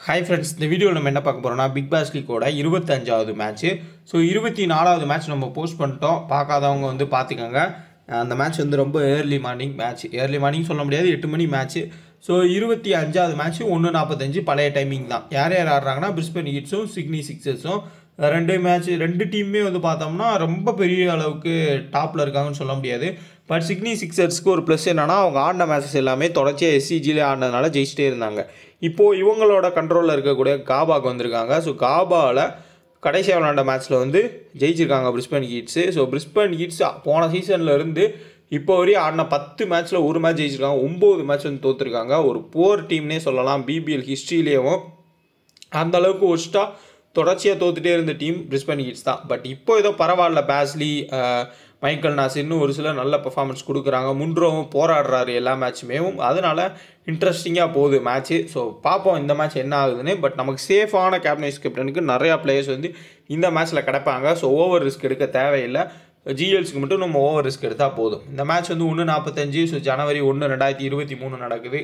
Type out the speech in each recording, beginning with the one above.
hi friends இந்த வீடியோவில் நம்ம என்ன பார்க்க போகிறோம்னா பிக் பாஸ் லீக்கோட இருபத்தஞ்சாவது மேட்ச்சு ஸோ இருபத்தி நாலாவது மேட்ச் நம்ம போஸ்ட் பண்ணிட்டோம் பார்க்காதவங்க வந்து பார்த்துக்கோங்க அந்த மேட்ச் வந்து ரொம்ப early morning match early morning சொல்ல முடியாது எட்டு மணி மேட்ச்சு ஸோ இருபத்தி அஞ்சாவது மேட்ச் ஒன்று நாற்பத்தஞ்சு பழைய டைமிங் தான் யார் யார் ஆடுறாங்கன்னா பிரிஸ்பன் ஹீட்ஸும் சிக்னி சிக்ஸர்ஸும் ரெண்டு மேட்ச் ரெண்டு டீமுமே வந்து பார்த்தோம்னா ரொம்ப பெரிய அளவுக்கு டாப்பில் இருக்காங்கன்னு சொல்ல முடியாது பட் சிக்னி சிக்ஸர்ஸ்க்கு ஒரு ப்ளஸ் என்னன்னா அவங்க ஆடின மேட்சஸ் எல்லாமே தொடர்ச்சியாக எஸ்சிஜியில் ஆடினதுனால ஜெயிச்சிட்டே இருந்தாங்க இப்போது இவங்களோட கண்ட்ரோலில் இருக்கக்கூடிய காபாக்கு வந்திருக்காங்க ஸோ காபாவில் கடைசியாக விளாண்ட மேட்ச்சில் வந்து ஜெயிச்சிருக்காங்க Brisbane heats so Brisbane Heats போன சீசனில் இருந்து இப்போ வரையும் ஆடின பத்து மேட்ச்சில் ஒரு மேட்ச் ஜெயிச்சிருக்காங்க ஒம்பது மேட்ச் வந்து தோற்றுருக்காங்க ஒரு போர் டீம்னே சொல்லலாம் பிபிஎல் ஹிஸ்ட்ரியிலேயும் அந்த அளவுக்கு ஒஸ்ட்டாக தொடர்ச்சியாக தோத்துட்டே இருந்த டீம் பிரிஸ்பன் ஹீட்ஸ் தான் பட் இப்போ ஏதோ பரவாயில்ல பேஸ்லி அஹ், மைக்கேல் நாசிர்னு ஒரு சிலர் நல்ல பெர்ஃபார்மன்ஸ் கொடுக்குறாங்க முன்ரோவும் போராடுறாரு எல்லா மேட்சுமே அதனால இன்ட்ரெஸ்டிங்காக போகுது மேட்ச்சு ஸோ பார்ப்போம் இந்த மேட்ச் என்ன ஆகுதுன்னு பட் நமக்கு சேஃபான கேப்டனைஸ் கேப்டனுக்கு நிறையா பிளேயர்ஸ் வந்து இந்த மேட்ச்சில் கிடப்பாங்க ஸோ ஓவர் ரிஸ்க் எடுக்க தேவையில்லை ஜிஎல்ஸ்க்கு மட்டும் நம்ம ஓவர் ரிஸ்க் எடுத்தால் போதும் இந்த மேட்ச் வந்து ஒன்று நாற்பத்தஞ்சு ஸோ ஜனவரி ஒன்று ரெண்டாயிரத்தி இருபத்தி மூணு நடக்குது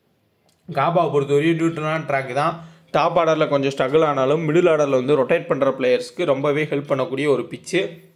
காபாவை பொறுத்தவரையும் நியூட்ரலான ட்ராக் தான் டாப் ஆர்டரில் கொஞ்சம் ஸ்ட்ரகிள் ஆனாலும் மிடில் ஆர்டரில் வந்து ரொட்டேட் பண்ணுற பிளேயர்ஸ்க்கு ரொம்பவே ஹெல்ப் பண்ணக்கூடிய ஒரு பிச்சு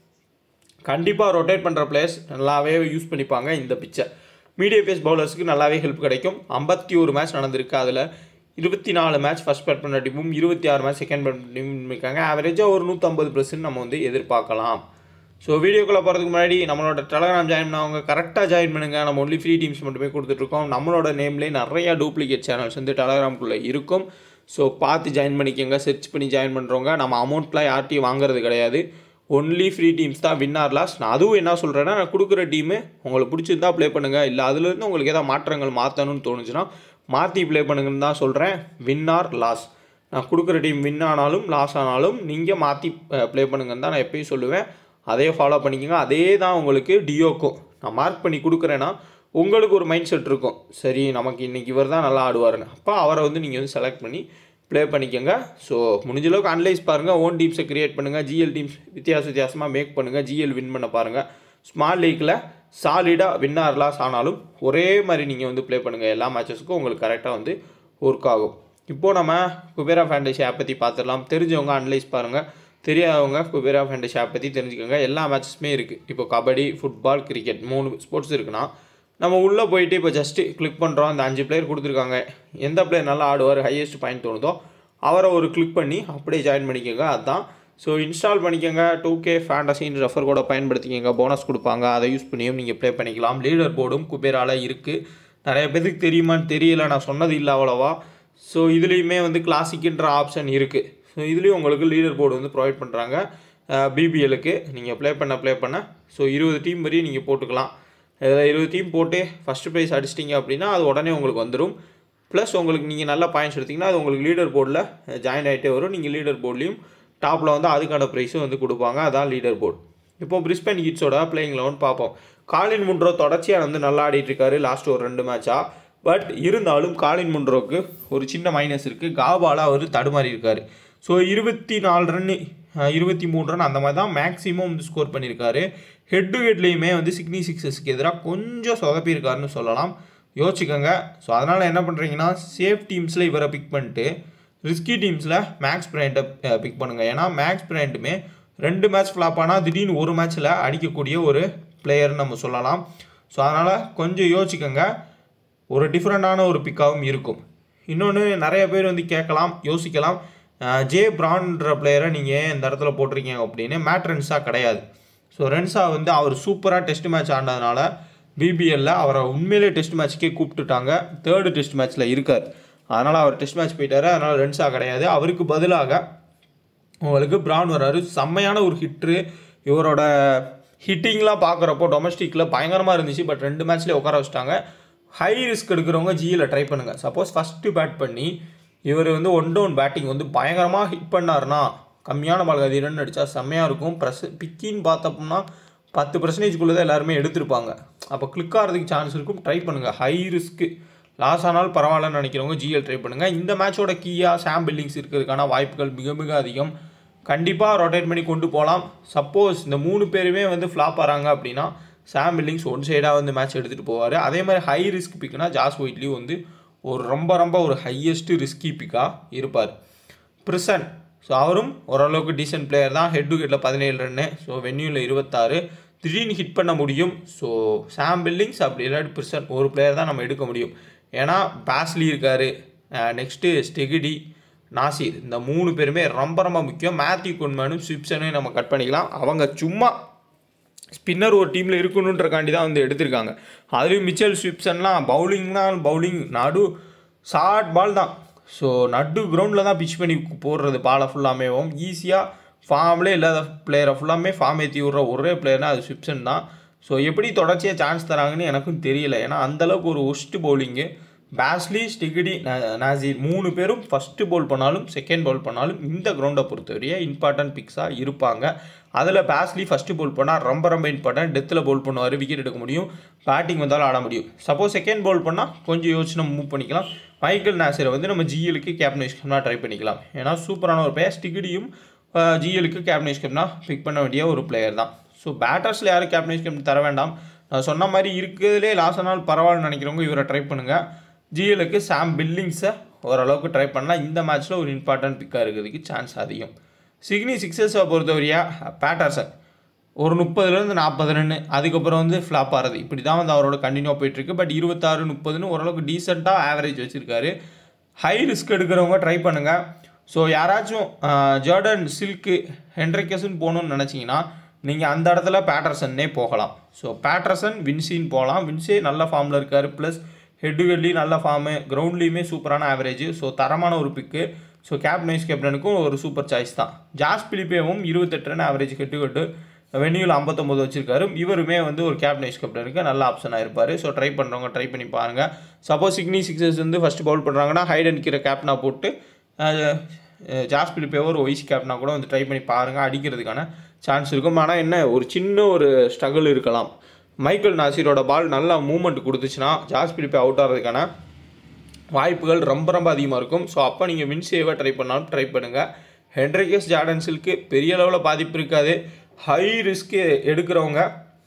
கண்டிப்பாக ரொட்டேட் பண்ணுற பிளேயர்ஸ் நல்லாவே யூஸ் பண்ணிப்பாங்க இந்த பிச்சை மீடியம் பேஸ் பவுலர்ஸ்க்கு நல்லாவே ஹெல்ப் கிடைக்கும் ஐம்பத்தி ஒரு மேட்ச் நடந்திருக்கு அதில் இருபத்தி நாலு மேட்ச் ஃபஸ்ட் பேட் பண்ண டீமும் இருபத்தி ஆறு மேட்ச் செகண்ட் பேட் டீமும் இருக்காங்க ஆவரேஜாக ஒரு நூற்றம்பது பர்சன்ட் நம்ம வந்து எதிர்பார்க்கலாம் ஸோ வீடியோக்குள்ளே போகிறதுக்கு முன்னாடி நம்மளோட டெலகிராம் ஜாயின் பண்ணவங்க கரெக்டாக ஜாயின் பண்ணுங்கள் நம்ம ஒன்லி ஃப்ரீ டீம்ஸ் மட்டுமே கொடுத்துட்ருக்கோம் நம்மளோட நேம்லேயே நிறையா டூப்ளிகேட் சேனல்ஸ் வந்து டெலகிராம்குள்ளே இருக்கும் ஸோ பார்த்து ஜாயின் பண்ணிக்கோங்க சர்ச் பண்ணி ஜாயின் பண்ணுறவங்க நம்ம அமௌண்ட்லாம் யார்ட்டையும் வாங்குறது கிடையாது ஒன்லி ஃப்ரீ டீம்ஸ் தான் வின் ஆர் லாஸ் நான் அதுவும் என்ன சொல்கிறேன்னா நான் கொடுக்குற டீமு உங்களுக்கு பிடிச்சிருந்தா ப்ளே பண்ணுங்கள் இல்லை அதுலேருந்து உங்களுக்கு ஏதாவது மாற்றங்கள் மாற்றணும்னு தோணுச்சுன்னா மாற்றி ப்ளே பண்ணுங்கன்னு தான் சொல்கிறேன் வின் ஆர் லாஸ் நான் கொடுக்குற டீம் வின் ஆனாலும் லாஸ் ஆனாலும் நீங்கள் மாற்றி ப்ளே பண்ணுங்கன்னு தான் நான் எப்பயும் சொல்லுவேன் அதே ஃபாலோ பண்ணிக்கோங்க அதே தான் உங்களுக்கு டியோக்கும் நான் மார்க் பண்ணி கொடுக்குறேன்னா உங்களுக்கு ஒரு மைண்ட் செட் இருக்கும் சரி நமக்கு இன்றைக்கி இவர் தான் நல்லா ஆடுவாருன்னு அப்போ அவரை வந்து நீங்கள் வந்து செலக்ட் பண்ணி ப்ளே பண்ணிக்கோங்க ஸோ முடிஞ்ச அளவுக்கு அனலைஸ் பாருங்கள் ஓன் டீம்ஸை கிரியேட் பண்ணுங்கள் ஜிஎல் டீம்ஸ் வித்தியாச வித்தியாசமாக மேக் பண்ணுங்கள் ஜிஎல் வின் பண்ண பாருங்கள் ஸ்மால் லீக்கில் சாலிடாக வின் ஆர்லாஸ் ஆனாலும் ஒரே மாதிரி நீங்கள் வந்து ப்ளே பண்ணுங்கள் எல்லா மேட்சஸ்க்கும் உங்களுக்கு கரெக்டாக வந்து ஒர்க் ஆகும் இப்போது நம்ம குபேரா ஃபேண்டசி ஆப் பற்றி பார்த்துடலாம் தெரிஞ்சவங்க அனலைஸ் பாருங்கள் தெரியாதவங்க குபேரா ஃபேண்டசி ஆப் பற்றி தெரிஞ்சுக்கோங்க எல்லா மேட்சஸுமே இருக்குது இப்போ கபடி ஃபுட்பால் கிரிக்கெட் மூணு ஸ்போர்ட்ஸ் இருக்குன்னா நம்ம உள்ளே போயிட்டு இப்போ ஜஸ்ட்டு கிளிக் பண்ணுறோம் அந்த அஞ்சு பிளேயர் கொடுத்துருக்காங்க எந்த பிளேயர் நல்லா ஆடுவார் ஹையஸ்ட் பாயிண்ட் தோணுதோ அவரை ஒரு கிளிக் பண்ணி அப்படியே ஜாயின் பண்ணிக்கோங்க அதுதான் ஸோ இன்ஸ்டால் பண்ணிக்கோங்க டூ கே ஃபேண்டசின்னு ரெஃபர் கூட பயன்படுத்திக்கோங்க போனஸ் கொடுப்பாங்க அதை யூஸ் பண்ணியும் நீங்கள் ப்ளே பண்ணிக்கலாம் லீடர் போர்டும் குபேரால இருக்குது நிறைய பேருக்கு தெரியுமான்னு தெரியல நான் சொன்னது இல்லை அவ்வளோவா ஸோ இதுலேயுமே வந்து கிளாசிக்குன்ற ஆப்ஷன் இருக்குது ஸோ இதுலேயும் உங்களுக்கு லீடர் போர்டு வந்து ப்ரொவைட் பண்ணுறாங்க பிபிஎலுக்கு நீங்கள் ப்ளே பண்ண ப்ளே பண்ண ஸோ இருபது டீம் வரையும் நீங்கள் போட்டுக்கலாம் இதில் இருபது டீம் போட்டு ஃபஸ்ட்டு ப்ரைஸ் அடிச்சிட்டிங்க அப்படின்னா அது உடனே உங்களுக்கு வந்துடும் ப்ளஸ் உங்களுக்கு நீங்கள் நல்ல பாயிண்ட்ஸ் எடுத்திங்கன்னா அது உங்களுக்கு லீடர் போர்டில் ஜாயின் ஆகிட்டே வரும் நீங்கள் லீடர் போர்ட்லேயும் டாப்பில் வந்து அதுக்கான ப்ரைஸும் வந்து கொடுப்பாங்க அதான் லீடர் போர்டு இப்போ பிரிஸ்பன் ஹீட்ஸோட பிளேயிங் லெவன் பார்ப்போம் காலின் முன்ரோ தொடர்ச்சியாக வந்து நல்லா ஆடிட்டு இருக்காரு லாஸ்ட் ஒரு ரெண்டு மேட்சாக பட் இருந்தாலும் காலின் முன்ரோக்கு ஒரு சின்ன மைனஸ் இருக்குது காபால அவர் தடுமாறி இருக்காரு ஸோ இருபத்தி நாலு ரன்னு இருபத்தி மூணு ரன் அந்த மாதிரி தான் மேக்ஸிமம் வந்து ஸ்கோர் பண்ணியிருக்காரு ஹெட் டு ஹெட்லேயுமே வந்து சிக்னி சிக்ஸஸ்க்கு எதிராக கொஞ்சம் சொதப்பியிருக்காருன்னு சொல்லலாம் யோசிச்சுக்கோங்க ஸோ அதனால் என்ன பண்ணுறீங்கன்னா சேஃப் டீம்ஸில் இவரை பிக் பண்ணிட்டு ரிஸ்கி டீம்ஸில் மேக்ஸ் பிராண்டை பிக் பண்ணுங்கள் ஏன்னா மேக்ஸ் பிராண்டுமே ரெண்டு மேட்ச் ஃப்ளாப் ஆனால் திடீர்னு ஒரு மேட்ச்சில் அடிக்கக்கூடிய ஒரு பிளேயர்னு நம்ம சொல்லலாம் ஸோ அதனால் கொஞ்சம் யோசிச்சுக்கோங்க ஒரு டிஃப்ரெண்ட்டான ஒரு பிக்காகவும் இருக்கும் இன்னொன்று நிறைய பேர் வந்து கேட்கலாம் யோசிக்கலாம் அஹ், ஜே பிரான்ற பிளேயரை நீங்கள் ஏன் இந்த இடத்துல போட்டிருக்கீங்க அப்படின்னு மேட் ரென்ஸாக கிடையாது ஸோ ரென்ஸா வந்து அவர் சூப்பராக டெஸ்ட் மேட்ச் ஆனதுனால பிபிஎல்ல அவரை உண்மையிலே டெஸ்ட் மேட்ச்க்கே கூப்பிட்டுட்டாங்க தேர்டு டெஸ்ட் மேட்ச்சில் இருக்கார் அதனால் அவர் டெஸ்ட் மேட்ச் போயிட்டாரு அதனால் ரென்ஸா கிடையாது அவருக்கு பதிலாக உங்களுக்கு பிரான் வராரு செம்மையான ஒரு ஹிட்ரு இவரோட ஹிட்டிங்லாம் பார்க்குறப்போ டொமஸ்டிக்கில் பயங்கரமாக இருந்துச்சு பட் ரெண்டு மேட்ச்லேயே உட்கார வச்சிட்டாங்க ஹை ரிஸ்க் எடுக்கிறவங்க ஜியில் ட்ரை பண்ணுங்கள் சப்போஸ் ஃபஸ்ட்டு பேட் பண்ணி இவர் வந்து ஒன் டவுன் பேட்டிங் வந்து பயங்கரமாக ஹிட் பண்ணாருன்னா கம்மியான பால் கதி ரன் அடித்தா செம்மையாக இருக்கும் ப்ரெஸ் பிக்கின்னு பார்த்தோம்னா பத்து பர்சன்டேஜ்குள்ளே தான் எல்லாருமே எடுத்திருப்பாங்க அப்போ கிளிக் ஆகிறதுக்கு சான்ஸ் இருக்கும் ட்ரை பண்ணுங்கள் ஹை ரிஸ்க்கு லாஸ் ஆனாலும் பரவாயில்லன்னு நினைக்கிறவங்க ஜிஎல் ட்ரை பண்ணுங்கள் இந்த மேட்சோட கீயாக சாம் பில்டிங்ஸ் இருக்கிறதுக்கான வாய்ப்புகள் மிக மிக அதிகம் கண்டிப்பாக ரொட்டேட் பண்ணி கொண்டு போகலாம் சப்போஸ் இந்த மூணு பேருமே வந்து ஃப்ளாப் ஆகிறாங்க அப்படின்னா சாம் பில்டிங்ஸ் ஒன் சைடாக வந்து மேட்ச் எடுத்துகிட்டு போவார் அதே மாதிரி ஹை ரிஸ்க் பிக்னா ஜாஸ் ஒயிட்லியும் வந்து ஒரு ரொம்ப ரொம்ப ஒரு ஹையஸ்ட்டு ரிஸ்கி பிக்காக இருப்பார் பிரிசன் ஸோ அவரும் ஓரளவுக்கு டீசென்ட் பிளேயர் தான் ஹெட் டு ஹெட்டில் பதினேழு ரன்னு ஸோ வென்யூவில் இருபத்தாறு திடீர்னு ஹிட் பண்ண முடியும் ஸோ சாம் பில்லிங்ஸ் அப்படி இல்லாட்டி பிரிசன் ஒரு பிளேயர் தான் நம்ம எடுக்க முடியும் ஏன்னா பாஸ்லி இருக்கார் நெக்ஸ்ட்டு ஸ்டெகிடி நாசிர் இந்த மூணு பேருமே ரொம்ப ரொம்ப முக்கியம் மேத்யூ குன்மேனும் ஸ்விப்சனையும் நம்ம கட் பண்ணிக்கலாம் அவங்க சும்மா ஸ்பின்னர் ஒரு டீமில் இருக்கணுன்றக்காண்டி தான் வந்து எடுத்திருக்காங்க அதுலேயும் மிச்சல் ஸ்விப்சன்லாம் பவுலிங்னா பவுலிங் நடு ஷார்ட் பால் தான் ஸோ நடு கிரவுண்டில் தான் பிச் பண்ணி போடுறது பாலை ஃபுல்லாமேவும் ஈஸியாக ஃபார்ம்லே இல்லாத பிளேயரை ஃபுல்லாமே ஃபார்ம் ஏற்றி விட்ற ஒரே பிளேயர்னா அது ஸ்விப்சன் தான் ஸோ எப்படி தொடர்ச்சியாக சான்ஸ் தராங்கன்னு எனக்கும் தெரியல ஏன்னா அந்தளவுக்கு ஒரு worst bowling Bazley Steketee Neser மூணு பேரும் ஃபஸ்ட்டு பவுல் பண்ணாலும் செகண்ட் பவுல் பண்ணாலும் இந்த கிரவுண்டை பொறுத்தவரையே இம்பார்ட்டன்ட் பிக்ஸாக இருப்பாங்க அதில் பேஸ்லி ஃபஸ்ட்டு பவுல் பண்ணால் ரொம்ப ரொம்ப இம்பார்ட்டன்ட் டெத்தில் பவுல் பண்ணுவார் விக்கெட் எடுக்க முடியும் பேட்டிங் வந்தாலும் ஆட முடியும் சப்போஸ் செகண்ட் பவுல் பண்ணால் கொஞ்சம் யோசிச்சு நம்ம மூவ் பண்ணிக்கலாம் மைக்கேல் நாசரை வந்து நம்ம ஜிஎலுக்கு கேப்டன் வைஸ் கேப்டனாக ட்ரை பண்ணிக்கலாம் ஏன்னா சூப்பரான ஒரு பிளேயர் ஸ்டிகிடியும் ஜிஎலுக்கு கேப்டன் வைஸ் கேப்டனாக பிக் பண்ண வேண்டிய ஒரு பிளேயர் தான் ஸோ பேட்டர்ஸில் யாரும் கேப்டன் வைஸ் கேப்டன் தர வேண்டாம் நான் சொன்ன மாதிரி இருக்கிறதுலே லாஸ்ட் நாள் பரவாயில்லன்னு நினைக்கிறவங்க இவரை ட்ரை பண்ணுங்கள் ஜிஎலுக்கு சாம் பில்லிங்ஸை ஓரளவுக்கு ட்ரை பண்ணலாம் இந்த மேட்ச்சில் ஒரு இம்பார்ட்டன்ட் பிக்காக இருக்கிறதுக்கு சான்ஸ் அதிகம் சிக்னி சிக்ஸஸை பொறுத்தவரையா பேட்டர்சன் ஒரு முப்பதுலேருந்து நாற்பது ரன்னு அதுக்கப்புறம் வந்து ஃப்ளாப் ஆகிறது இப்படி தான் வந்து அவரோட கண்டினியூவாக போயிட்டுருக்கு பட் இருபத்தாறு முப்பதுன்னு ஓரளவுக்கு டீசெண்டாக ஆவரேஜ் வச்சுருக்காரு ஹை ரிஸ்க் எடுக்கிறவங்க ட்ரை பண்ணுங்கள் ஸோ யாராச்சும் ஜார்டன் சில்க்கு ஹென்ரிக்கஸுன்னு போகணுன்னு நினச்சிங்கன்னா நீங்கள் அந்த இடத்துல பேட்டர்சன்னே போகலாம் ஸோ பேட்டர்சன் வின்சின்னு போகலாம் வின்சே நல்ல ஃபார்மில் இருக்கார் ப்ளஸ் ஹெட் டு ஹெட்லேயும் நல்ல ஃபார்மு கிரவுண்ட்லேயுமே சூப்பரான ஆவரேஜ் ஸோ தரமான ஒரு பிக்கு ஸோ கேப்டன் வைஸ் கேப்டனுக்கும் ஒரு சூப்பர் சாய்ஸ் தான் ஜாஸ் பிலிப்பேவும் இருபத்தெட்டு run average head to head வென்யூவில் ஐம்பத்தொம்போது வச்சிருக்காரு இவருமே வந்து ஒரு கேப்டன் வைஸ் கேப்டனுக்கு நல்ல ஆப்ஷனாக இருப்பார் ஸோ ட்ரை பண்ணுறவங்க ட்ரை பண்ணி பாருங்கள் சப்போஸ் சிக்னி சிக்ஸஸ் வந்து ஃபஸ்ட் பவுல் பண்ணுறாங்கன்னா ஹைட் அடிக்கிற கேப்டனாக போட்டு ஜாஸ் பிலிப்பேவோ ஒரு வைஸ் கேப்டனாக கூட வந்து ட்ரை பண்ணி பாருங்கள் அடிக்கிறதுக்கான சான்ஸ் இருக்கும் ஆனால் என்ன ஒரு சின்ன ஒரு ஸ்ட்ரகிள் இருக்கலாம் மைக்கேல் நாசிரோட பால் நல்லா மூவ்மெண்ட் கொடுத்துச்சுன்னா ஜாஸ் பிலிப்பே அவுட் ஆகிறதுக்கான வாய்ப்புகள் ரொம்ப ரொம்ப அதிகமாக இருக்கும் ஸோ அப்போ நீங்கள் வின் சேவை ட்ரை பண்ணாலும் ட்ரை பண்ணுங்கள் ஹென்ரிகஸ் ஜார்டன்ஸிலுக்கு பெரிய அளவில் பாதிப்பு இருக்காது ஹை ரிஸ்க்கு எடுக்கிறவங்க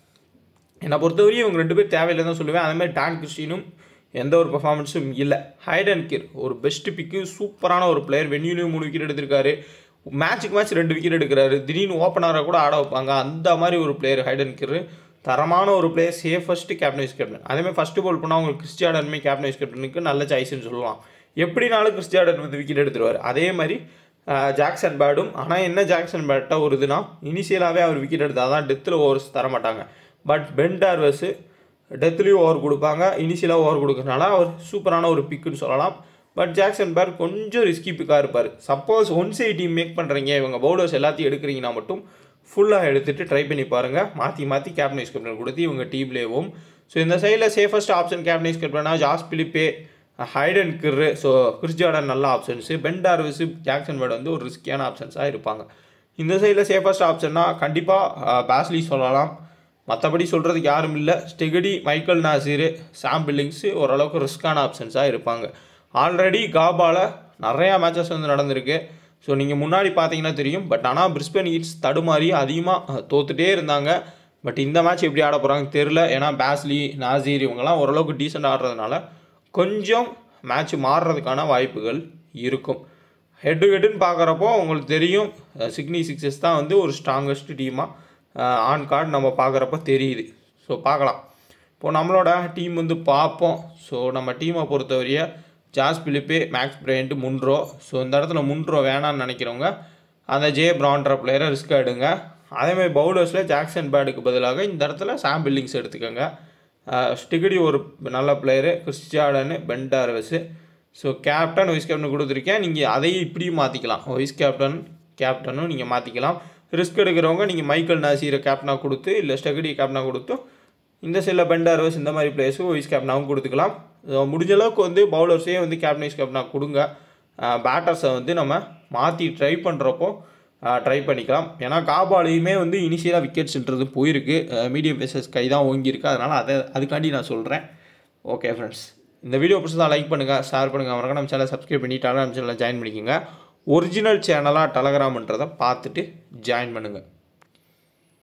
என்னை பொறுத்தவரையும் இவங்க ரெண்டு பேர் தேவையில்லை தான் சொல்லுவேன் அதே மாதிரி டான் கிறிஸ்டினும் எந்த ஒரு பர்ஃபார்மன்ஸும் இல்லை ஹைட் அண்ட் கிர் ஒரு பெஸ்ட் பிக்கு சூப்பரான ஒரு பிளேயர் வென்யூலையும் மூணு விக்கெட் எடுத்திருக்காரு மேட்ச்சுக்கு மேட்ச் ரெண்டு விக்கெட் எடுக்கிறாரு திடீர்னு ஓப்பனராக கூட ஆட வைப்பாங்க அந்த மாதிரி ஒரு பிளேயர் ஹைட் அண்ட் கிர் தரமான ஒரு player safest captain vice captain அதேமாதிரி ஃபஸ்ட்டு பால் பண்ணால் உங்களுக்கு கிறிஸ்டியாடனுமே கேப்டன் வைஸ் கேப்டனுக்கு நல்ல சாய்ஸ்னு சொல்லலாம் எப்படினாலும் கிறிஸ்டியாடன் வந்து விக்கெட் எடுத்துருவார் அதே மாதிரி ஜாக்சன் பேடும் ஆனால் என்ன ஜாக்சன் பேட்டாக ஒரு இதுனா இனிஷியலாகவே அவர் விக்கெட் எடுத்தால் தான் டெத்தில் ஓவர்ஸ் தர மாட்டாங்க பட் பென் டார்வஸு டெத்லேயும் ஓவர் கொடுப்பாங்க இனிஷியலாக ஓவர் கொடுக்கறனால அவர் சூப்பரான ஒரு பிக்குன்னு சொல்லலாம் பட் ஜாக்சன் பேர் கொஞ்சம் ரிஸ்கி பிக்காக இருப்பார் suppose one side team make பண்ணுறீங்க இவங்க பவுலர்ஸ் எல்லாத்தையும் எடுக்கிறீங்கன்னா மட்டும் ஃபுல்லாக எடுத்துகிட்டு ட்ரை பண்ணி பாருங்கள் மாற்றி மாற்றி கேப்டன் வைஸ் கேப்டன் கொடுத்து இவங்க டீம்லேயும் ஸோ இந்த சைடில் சேஃபஸ்ட் ஆப்ஷன் கேப்டன் வைஸ் கேப்டனா Josh Philippe Hayden Kerr so Chris Jordan நல்ல options Ben Dwarshuis Jackson Bird வந்து ஒரு ரிஸ்கியான ஆப்ஷன்ஸாக இருப்பாங்க இந்த சைடில் சேஃபஸ்ட் ஆப்ஷன்னா கண்டிப்பாக பேஸ்லி சொல்லலாம் மற்றபடி சொல்கிறதுக்கு யாரும் இல்லை ஸ்டெகடி மைக்கேல் நாசீரு சாம் பில்லிங்ஸு ஓரளவுக்கு ரிஸ்கான ஆப்ஷன்ஸாக இருப்பாங்க ஆல்ரெடி காபாவில் நிறையா மேட்சஸ் வந்து நடந்திருக்கு ஸோ நீங்கள் முன்னாடி பார்த்தீங்கன்னா தெரியும் பட் ஆனால் பிரிஸ்பன் ஈட்ஸ் தடுமாறி அதிகமாக தோத்துட்டே இருந்தாங்க பட் இந்த மேட்ச் எப்படி ஆட போகிறாங்க தெரில ஏன்னா பேஸ்லி நாசீர் இவங்கெல்லாம் ஓரளவுக்கு டீசெண்ட் ஆடுறதுனால கொஞ்சம் மேட்ச் மாறுறதுக்கான வாய்ப்புகள் இருக்கும் ஹெட் டு ஹெட்டுன்னு பார்க்குறப்போ உங்களுக்கு தெரியும் சிக்னி சிக்ஸஸ் தான் வந்து ஒரு ஸ்ட்ராங்கஸ்ட் டீமாக ஆன் கார்டு நம்ம பார்க்குறப்ப தெரியுது ஸோ பார்க்கலாம் இப்போது நம்மளோட டீம் வந்து பார்ப்போம் ஸோ நம்ம டீமை பொறுத்தவரைய Josh Philippe Max Bryant Munro so இந்த இடத்துல முன்ரோ வேணான்னு நினைக்கிறவங்க அந்த ஜே பிரான்ற பிளேயரை ரிஸ்க் எடுங்க அதேமாதிரி பவுலர்ஸில் ஜாக்சன் பேடுக்கு பதிலாக இந்த இடத்துல சாம் பில்லிங்ஸ் எடுத்துக்கோங்க ஸ்டிகடி ஒரு நல்ல பிளேயரு கிறிஸ்டியாடனு Ben Dwarshuis so captain vice captain கொடுத்துருக்கேன் நீங்கள் அதையும் இப்படியும் மாற்றிக்கலாம் வைஸ் கேப்டன் கேப்டனும் நீங்கள் மாற்றிக்கலாம் ரிஸ்க் எடுக்கிறவங்க நீங்கள் மைக்கேல் நாசீரை கேப்டனாக கொடுத்து இல்லை ஸ்டெகடி கேப்டனாக கொடுத்து இந்த சைடில் பெண்டார்வஸ் இந்த மாதிரி பிளேயர்ஸும் வைஸ் கேப்டனாகவும் கொடுத்துக்கலாம் முடிஞ்ச அளவுக்கு வந்து பவுலர்ஸே வந்து கேப்டன் வைஸ் கேப்டனாக கொடுங்க பேட்டர்ஸை வந்து நம்ம மாற்றி ட்ரை பண்ணுறப்போ ட்ரை பண்ணிக்கலாம் ஏன்னா காபாலையுமே வந்து இனிஷியலாக விக்கெட்ஸ்ன்றது போயிருக்கு மீடியம் பேசஸ் கை தான் ஓங்கியிருக்கு அதனால் அதை அதுக்காண்டி நான் சொல்கிறேன் ஓகே ஃப்ரெண்ட்ஸ் இந்த வீடியோ பிடிச்சதா லைக் பண்ணுங்கள் ஷேர் பண்ணுங்கள் மறக்காம நம்ம சேனலை சப்ஸ்கிரைப் பண்ணி டெலகிராம் சேனலில் ஜாயின் பண்ணிக்கோங்க ஒரிஜினல் சேனலாக டெலகிராம்ன்றதை பார்த்துட்டு ஜாயின் பண்ணுங்கள்